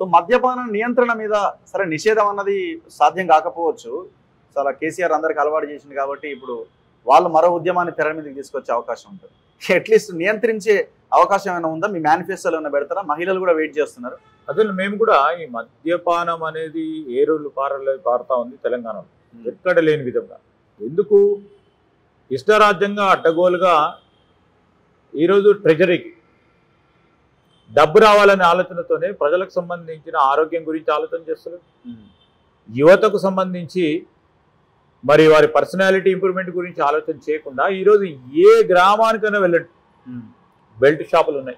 So మద్యపాన నియంత్రణ మీద సరే నిషేధం అన్నది సాధ్యం కాకపోవచ్చు చాలా కేసీఆర్ అందరికి అలవాటు చేసింది కాబట్టి ఇప్పుడు వాళ్ళు మరో ఉద్యమాన్ని తెర మీదకి తీసుకొచ్చే అవకాశం ఉంటుంది అట్లీస్ట్ నియంత్రించే అవకాశం ఏమైనా ఉందా మీ మేనిఫెస్టోలో ఏమైనా పెడతారా మహిళలు కూడా వెయిట్ చేస్తున్నారు అసలు మేము కూడా ఈ మద్యపానం అనేది ఏ రోజు పారలే పారుతా ఉంది తెలంగాణలో ఎక్కడ లేని విధంగా ఎందుకు ఇష్టరాజ్యంగా అడ్డగోలుగా ఈరోజు ట్రెజరీకి డబ్బు రావాలనే ఆలోచనతోనే ప్రజలకు సంబంధించిన ఆరోగ్యం గురించి ఆలోచన చేస్తున్నారు యువతకు సంబంధించి మరి వారి పర్సనాలిటీ ఇంప్రూవ్మెంట్ గురించి ఆలోచన చేయకుండా ఈరోజు ఏ గ్రామానికైనా వెళ్ళండి బెల్ట్ షాపులు ఉన్నాయి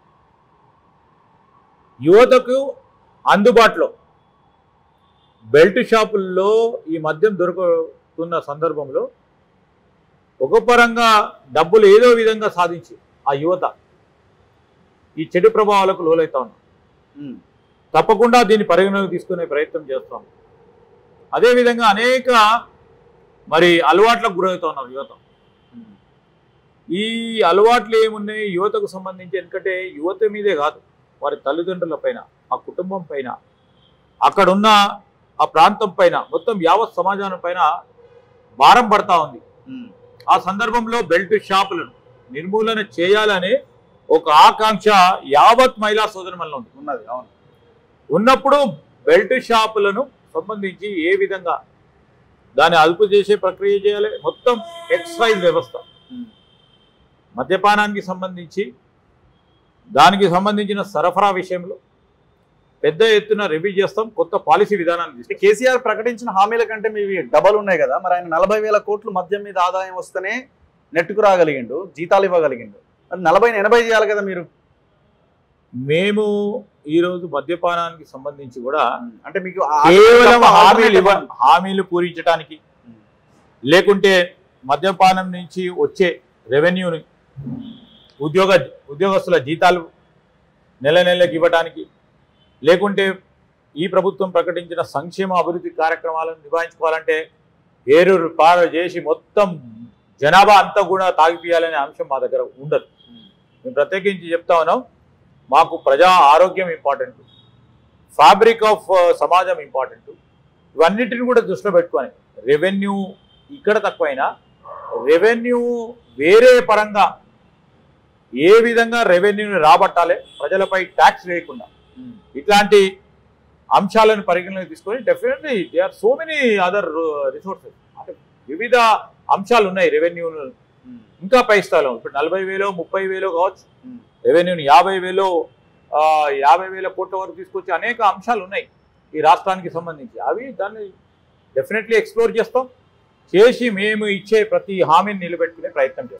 యువతకు అందుబాటులో బెల్ట్ షాపుల్లో ఈ మద్యం దొరుకుతున్న సందర్భంలో ఒక పరంగా డబ్బులు ఏదో విధంగా సాధించి ఆ యువత ఈ చెడు ప్రభావాలకు లోలవుతా ఉన్నారు ఉమ్. తప్పకుండా దీన్ని పరిగణలోకి తీసుకునే ప్రయత్నం చేస్తాం అదేవిధంగా అనేక మరి అలవాట్లకు గురవుతా ఉన్నారు యువత ఉమ్. ఈ అలవాట్లు ఏమున్నాయి యువతకు సంబంధించి ఎందుకంటే యువత మీదే కాదు వారి తల్లిదండ్రుల పైన ఆ కుటుంబం పైన అక్కడున్న ఆ ప్రాంతం పైన మొత్తం యావత్ సమాజానం పైన భారం పడతా ఉంది ఉమ్. ఆ సందర్భంలో బెల్ట్ షాపులను నిర్మూలన చేయాలనే ఒక ఆకాంక్ష యావత్ మహిళా సోదరుమల్లో ఉంది ఉన్నది అవును ఉన్నప్పుడు బెల్ట్ షాపులను సంబంధించి ఏ విధంగా దాన్ని అదుపు చేసే ప్రక్రియ చేయాలి మొత్తం ఎక్సైజ్ వ్యవస్థ ఉమ్. మద్యపానానికి సంబంధించి దానికి సంబంధించిన సరఫరా విషయంలో పెద్ద ఎత్తున రివ్యూ చేస్తాం కొత్త పాలసీ విధానాన్ని అంటే తీసుకొస్తాం. కేసీఆర్ ప్రకటించిన హామీల కంటే మీవి డబల్ ఉన్నాయి కదా మరి ఆయన నలభై వేల కోట్లు మద్యం మీద ఆదాయం వస్తేనే నెట్టుకు రాగలిగిండు జీతాలు ఇవ్వగలిగిండు మరి నలభై ఎనభై చేయాలి కదా మీరు మేము ఈరోజు మద్యపానానికి సంబంధించి కూడా అంటే మీకు ఆ- కేవలం తప్ప హామీలు ఇవ్వ alternate హామీలు పూరించడానికి లేకుంటే మద్యపానం నుంచి వచ్చే రెవెన్యూని ఉద్యోగ ఉద్యోగస్తుల జీతాలు నెల నెలకి ఇవ్వడానికి లేకుంటే ఈ ప్రభుత్వం ప్రకటించిన సంక్షేమ అభివృద్ధి కార్యక్రమాలను నిభాయించుకోవాలంటే ఏరూరు పార చేసి మొత్తం జనాభా అంతా కూడా తాగిపియాలనే అంశం మా దగ్గర ఉండదు మేము ప్రత్యేకించి చెప్తా ఉన్నాం మాకు ప్రజా ఆరోగ్యం ఇంపార్టెంట్ ఫ్యాబ్రిక్ ఆఫ్ సమాజం ఇంపార్టెంట్ ఇవన్నిటిని కూడా దృష్టిలో పెట్టుకొని రెవెన్యూ ఇక్కడ తక్కువైనా రెవెన్యూ వేరే పరంగా ఏ విధంగా రెవెన్యూని రాబట్టాలి ప్రజలపై ట్యాక్స్ వేయకుండా ఉమ్. ఇట్లాంటి అంశాలను పరిగణలోకి తీసుకొని definitely they are so many other resources అంటే వివిధ అంశాలు ఉన్నాయి రెవెన్యూను ఉమ్. ఇంకా పై స్థాయిలో ఇప్పుడు నలభై వేలో ముప్పై వేలో కావచ్చు ఉమ్. రెవెన్యూని యాభై వేలో ఆ, యాభై వేల కోట్ల వరకు తీసుకొచ్చే అనేక అంశాలు ఉన్నాయి ఈ రాష్ట్రానికి సంబంధించి అవి దాన్ని డెఫినెట్లీ ఎక్స్ప్లోర్ చేస్తాం చేసి మేము ఇచ్చే ప్రతి హామీని నిలబెట్టుకునే ప్రయత్నం చేస్తాం